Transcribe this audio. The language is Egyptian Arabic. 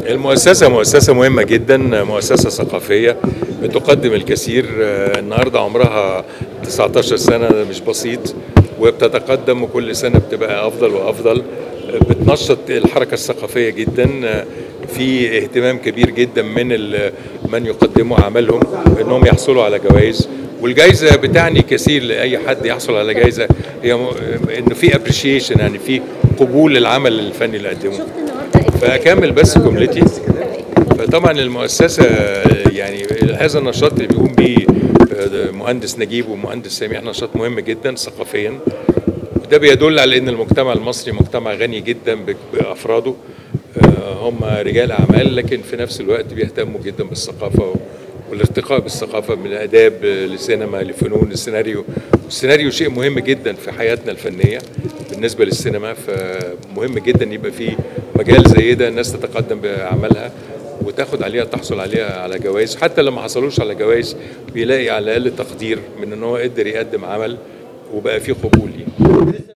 المؤسسة مؤسسة مهمة جدا مؤسسة ثقافية بتقدم الكثير آه، النهاردة عمرها 19 سنة ده مش بسيط وبتتقدم وكل سنة بتبقى أفضل وأفضل آه، بتنشط الحركة الثقافية جدا آه، في اهتمام كبير جدا من ال- من يقدموا عملهم انهم يحصلوا على جوائز والجائزة بتعني كثير لأي حد يحصل على جائزة هي م- إنه في ابريشيشن يعني في قبول للعمل الفني اللي قدمه شفت النهارده فاكمل بس جملتي فطبعا المؤسسه يعني هذا النشاط اللي بيقوم به مهندس نجيب ومهندس سامح نشاط مهم جدا ثقافيا وده بيدل على ان المجتمع المصري مجتمع غني جدا ب- بافراده آه، هم رجال اعمال لكن في نفس الوقت بيهتموا جدا بالثقافه والارتقاء بالثقافه من الاداب للسينما لفنون السيناريو السيناريو شيء مهم جدا في حياتنا الفنيه بالنسبه للسينما فمهم جدا يبقى في مجال زي ده الناس تتقدم باعمالها وتاخد عليها تحصل عليها على جوائز حتى لما حصلوش على جوائز بيلاقي على الاقل تقدير من ان هو قدر يقدم عمل وبقى فيه قبول ليه